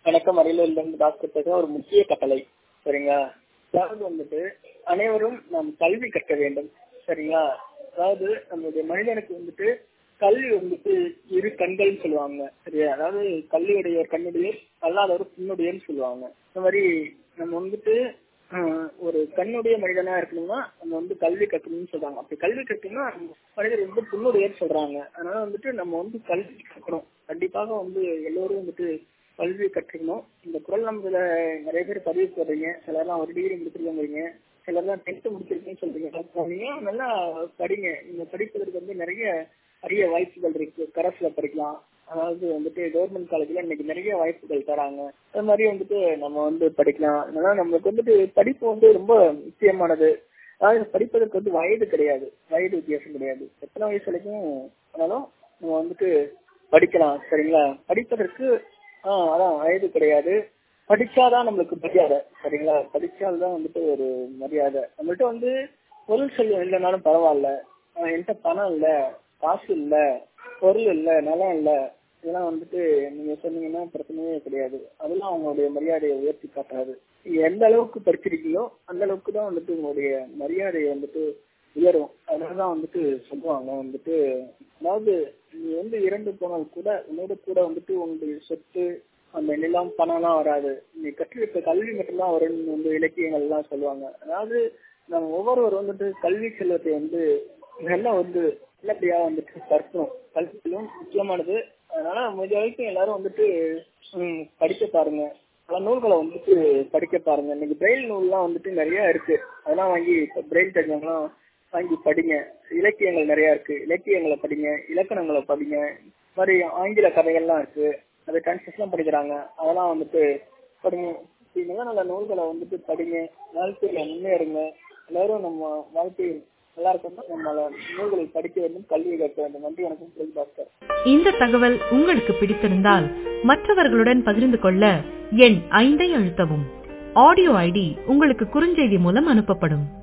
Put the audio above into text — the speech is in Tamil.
வணக்கம் அரியலூர்லேருந்து டாக்டர் பேசுகிறேன் ஒரு முக்கிய கட்டளை சரிங்களா அதாவது வந்துட்டு அனைவரும் நாம் கல்வி கற்க வேண்டும் சரிங்களா அதாவது நம்மளுடைய மனிதனுக்கு வந்துட்டு கல்வி வந்துட்டு இரு கண்கள்னு சொல்லுவாங்க சரியா அதாவது கல்வியுடையவர் கண்ணுடையர் அல்லாதவர் புண்ணுடையர்னு சொல்லுவாங்க இந்த மாதிரி நம்ம வந்துட்டு ஆஹ், ஒரு கண்ணுடைய மனிதனா இருக்கணும்னா நம்ம வந்து கல்வி கற்கணும்னு சொல்றாங்க அப்படி கல்வி கற்கணும்னா மனிதர் வந்து புண்ணுடையர் சொல்றாங்க அதனால வந்துட்டு நம்ம வந்து கல்வி கற்கணும் கண்டிப்பாக வந்து எல்லோரும் வந்துட்டு கல்வி கற்றுக்கணும் இந்த குரல் நம்பர்ல நிறைய பேர் பதிவு போடுறீங்க சிலர்லாம் ஒரு டிகிரி முடிச்சிருக்கீங்க சிலர்லாம் டென்த் முடிச்சிருக்கேன்னு சொல்றீங்க அப்போ நீங்க நல்லா படிங்க நீங்க படிப்பதற்கு வந்து நிறைய அரிய வாய்ப்புகள் இருக்கு கரஸ்ல படிக்கலாம் அதாவது வந்துட்டு கவர்மெண்ட் காலேஜ்ல இன்னைக்கு நிறைய வாய்ப்புகள் தராங்க அது மாதிரி வந்துட்டு நம்ம வந்து படிக்கலாம் அதனால நம்மளுக்கு வந்துட்டு படிப்பு வந்து ரொம்ப முக்கியமானது அதாவது படிப்பதற்கு வந்து வயது கிடையாது வயது வித்தியாசம் கிடையாது எத்தனை வயசு வரைக்கும் ஆனாலும் நம்ம வந்துட்டு படிக்கலாம் சரிங்களா படிப்பதற்கு ஆஹ் அதான் வயது கிடையாது படிச்சாதான் நம்மளுக்கு மரியாதை சரிங்களா படிச்சால்தான் வந்துட்டு ஒரு மரியாதை நம்மள்ட்ட வந்து பொருள் செல்வம் இல்லைனாலும் பரவாயில்ல ஆஹ் என்கிட்ட பணம் இல்ல காசு இல்ல பொருள் இல்ல நிலம் இல்ல இதெல்லாம் வந்துட்டு நீங்க சொன்னீங்கன்னா பிரச்சனையே கிடையாது அதெல்லாம் அவங்களுடைய மரியாதையை உயர்த்தி காட்டாது நீங்க எந்த அளவுக்கு படிச்சிருக்கீங்களோ அந்த அளவுக்கு தான் வந்துட்டு உங்களுடைய மரியாதையை வந்துட்டு உயரும் அதனாலதான் வந்துட்டு சொல்லுவாங்க வந்துட்டு அதாவது நீ வந்து இறந்து போனால் கூட உன்னோட கூட வந்துட்டு உங்களுடைய சொத்து அந்த நிலம் பணம்லாம் வராது நீ கற்றிருக்க கல்வி மட்டும்தான் வரும்னு வந்து இலக்கியங்கள் எல்லாம் சொல்லுவாங்க அதாவது நம்ம ஒவ்வொருவர் வந்துட்டு கல்வி செல்வத்தை வந்து நல்லா வந்து நல்லபடியா வந்துட்டு கற்கணும் கல்வி செல்வம் முக்கியமானது அதனால முடிஞ்ச வரைக்கும் எல்லாரும் வந்துட்டு ம், படிக்க பாருங்க பல நூல்களை வந்துட்டு படிக்க பாருங்க இன்னைக்கு பிரெயில் நூல்லாம் வந்துட்டு நிறைய இருக்கு அதெல்லாம் வாங்கி இப்ப பிரெயில் தெரிஞ்சவங்களாம் வாங்கி படிங்க இலக்கியங்கள் நிறைய இருக்கு இலக்கியங்களை படிங்க இலக்கணங்களை படிங்க இந்த மாதிரி ஆங்கில கதைகள்லாம் இருக்கு அது டிரான்ஸ்லேஷன் படிக்கிறாங்க அதெல்லாம் வந்துட்டு படிங்க இப்படி நல்ல நல்ல நூல்களை வந்துட்டு படிங்க வாழ்க்கையில முன்னேறுங்க எல்லாரும் நம்ம வாழ்க்கை நல்லா இருக்கணும்னா நம்மள நூல்களை படிக்க வேண்டும் கல்வி கற்க வேண்டும் நன்றி வணக்கம் சொல்லி டாக்டர் இந்த தகவல் உங்களுக்கு பிடித்திருந்தால் மற்றவர்களுடன் பகிர்ந்து கொள்ள எண் ஐந்தை அழுத்தவும் ஆடியோ ஐடி உங்களுக்கு குறுஞ்செய்தி மூலம் அனுப்பப்படும்